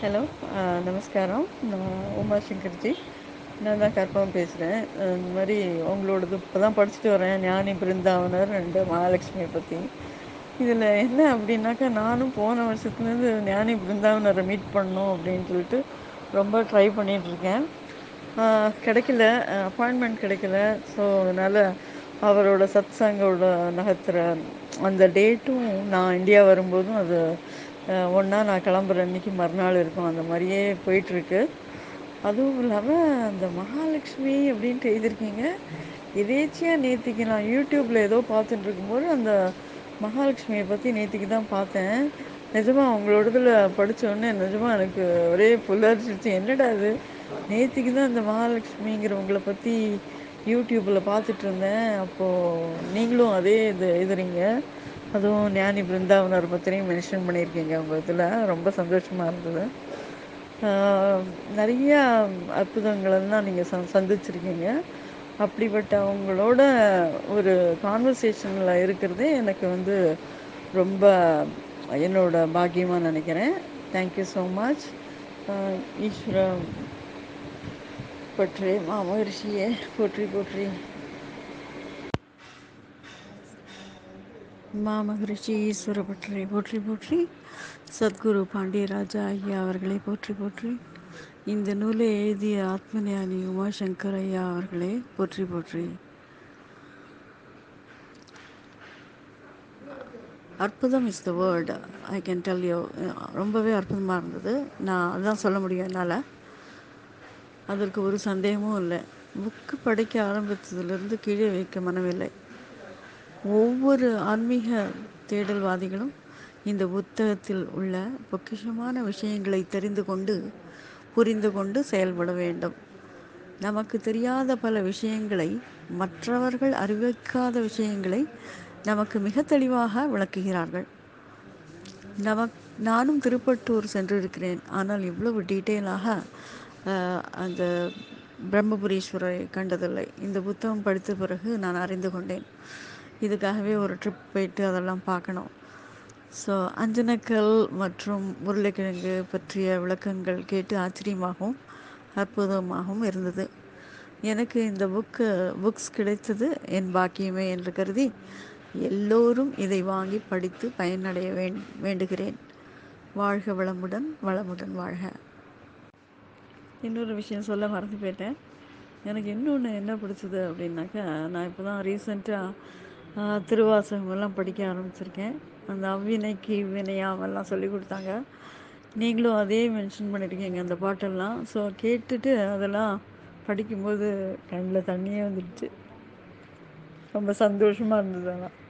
hello நமஸ்காரம் நான் உமா சங்கர்ஜி நான் தான் கற்பகம் பேசுகிறேன் இந்த மாதிரி உங்களோடது இப்போ தான் படிச்சுட்டு வரேன் ஞானி பிருந்தாவனர் ரெண்டு மகாலட்சுமியை பற்றி இதில் என்ன அப்படின்னாக்கா நானும் போன வருஷத்துலேருந்து ஞானி பிருந்தாவனரை மீட் பண்ணணும் அப்படின்னு சொல்லிட்டு ரொம்ப ட்ரை பண்ணிகிட்ருக்கேன் கிடைக்கல அப்பாயின்மெண்ட் கிடைக்கல ஸோ அதனால் அவரோட சத் சங்கோட நகர்த்துற அந்த டேட்டும் நான் இந்தியா வரும்போதும் அது ஒன்றா நான் கிளம்புற அன்றைக்கி மறுநாள் இருக்கும் அந்த மாதிரியே போயிட்டுருக்கு அதுவும் இல்லாமல் அந்த மகாலட்சுமி அப்படின்ட்டு எழுதியிருக்கீங்க எதேச்சியாக நேற்றுக்கு நான் யூடியூப்பில் ஏதோ பார்த்துட்டு இருக்கும்போது அந்த மகாலட்சுமியை பற்றி நேற்றுக்கு தான் பார்த்தேன் நிஜமாக அவங்களோடதில் படித்தோடனே நிஜமாக எனக்கு ஒரே புல்லரிச்சிருச்சு என்னடா அது நேற்றுக்கு தான் அந்த மகாலட்சுமிங்கிறவங்கள பற்றி யூடியூப்பில் பார்த்துட்டு இருந்தேன் அப்போது நீங்களும் அதே இது எழுதுறீங்க அதுவும் ஞானி பிருந்தாவனர் பற்றியும் மென்ஷன் பண்ணியிருக்கீங்க உங்கள் இதில் ரொம்ப சந்தோஷமாக இருந்தது நிறையா அற்புதங்களெல்லாம் நீங்கள் ச சந்திச்சிருக்கீங்க அப்படிப்பட்ட அவங்களோட ஒரு கான்வர்சேஷனில் இருக்கிறதே எனக்கு வந்து ரொம்ப என்னோட பாக்கியமாக நினைக்கிறேன் தேங்க்யூ ஸோ மச் ஈஸ்வர பற்றி மாமகரிஷியே போற்றி போற்றி மாமகரிஷி ஈஸ்வர பற்றி போற்றி போற்றி சத்குரு பாண்டியராஜா ஐயா அவர்களை போற்றி போற்றி இந்த நூலை எழுதிய ஆத்மஞானி உமாசங்கர் ஐயா அவர்களே போற்றி போற்றி அற்புதம் is the word I can tell you ரொம்பவே அற்புதமாக இருந்தது நான் அதுதான் சொல்ல முடியும் என்னால் அதற்கு ஒரு சந்தேகமும் இல்லை புக்கு படிக்க ஆரம்பித்ததுலேருந்து கீழே வைக்க மனமில்லை ஒவ்வொரு ஆன்மீக தேடல்வாதிகளும் இந்த புத்தகத்தில் உள்ள பொக்கிஷமான விஷயங்களை தெரிந்து கொண்டு புரிந்து கொண்டு செயல்பட வேண்டும் நமக்கு தெரியாத பல விஷயங்களை மற்றவர்கள் அறிவிக்காத விஷயங்களை நமக்கு மிக தெளிவாக விளக்குகிறார்கள் நமக் நானும் திருப்பட்டூர் சென்றிருக்கிறேன் ஆனால் இவ்வளவு டீட்டெயிலாக அந்த பிரம்மபுரீஸ்வரரை கண்டதில்லை இந்த புத்தகம் படித்த பிறகு நான் அறிந்து கொண்டேன் இதுக்காகவே ஒரு ட்ரிப் போயிட்டு அதெல்லாம் பார்க்கணும் ஸோ அஞ்சனக்கல் மற்றும் உருளைக்கிழங்கு பற்றிய விளக்கங்கள் கேட்டு ஆச்சரியமாகவும் அற்புதமாகவும் இருந்தது எனக்கு இந்த புக்கு புக்ஸ் கிடைத்தது என் பாக்கியமே என்று கருதி எல்லோரும் இதை வாங்கி படித்து பயனடைய வேண்டுகிறேன் வாழ்க வளமுடன் வளமுடன் வாழ்க இன்னொரு விஷயம் சொல்ல மறந்து போயிட்டேன் எனக்கு இன்னொன்று என்ன பிடிச்சது அப்படின்னாக்கா நான் இப்போ தான் ரீசெண்டாக திருவாசகமெல்லாம் படிக்க ஆரம்பிச்சிருக்கேன் அந்த அவ்வினைக்கு இவ்வினையாவெல்லாம் சொல்லி கொடுத்தாங்க நீங்களும் அதே மென்ஷன் பண்ணியிருக்கீங்க அந்த பாட்டெல்லாம் ஸோ கேட்டுட்டு அதெல்லாம் படிக்கும்போது கண்ணில் தண்ணியே வந்துடுச்சு ரொம்ப சந்தோஷமாக இருந்தது அதெல்லாம்